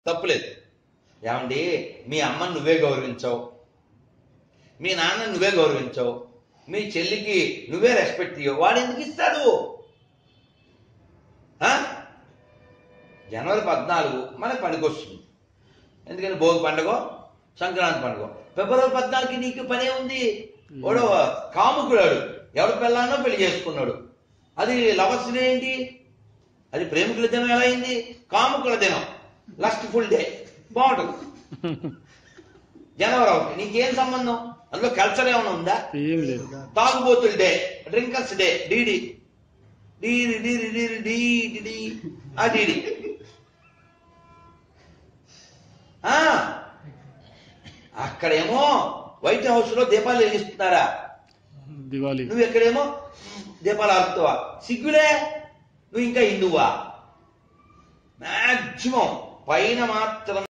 తప్పులేదు ఏమండి మీ అమ్మని నువ్వే గౌరవించావు మీ నాన్న నువ్వే గౌరవించావు మీ చెల్లికి నువ్వే రెస్పెక్ట్ ఇవ్వవు వాడు ఎందుకు ఇస్తాడు ఆ? జనవరి పద్నాలుగు మనకు పనికొస్తుంది ఎందుకని భోగి పండుగ సంక్రాంతి పండుగ ఫిబ్రవరి పద్నాలుగుకి నీకు పనే ఉంది వాడు కాముకుడాడు ఎవడు పెళ్ళానో పెళ్లి చేసుకున్నాడు అది లవర్స్ డే ఏంటి అది ప్రేమికుల దినం ఎలా అయింది కాముకుల దినం లస్ట్ ఫుల్ డే బాగుంటుంది జనవరి ఒకటి నీకేం సంబంధం అందులో కల్చర్ ఏమైనా ఉందా ఏం లేదు తాగుబోతుల డే డ్రింకర్స్ డే డీడి డీరి డీరి డీరి డీ డిడి ఆ డీడి ఆ, అక్కడేమో వైట్ హౌస్ లో దీపాలు వెలిగిస్తున్నారా దివాళీ నువ్వు ఎక్కడేమో దీపాలు ఆపుతావా సిగ్గులే నువ్వు ఇంకా హిందువా మాక్సిమం పైన మాత్రం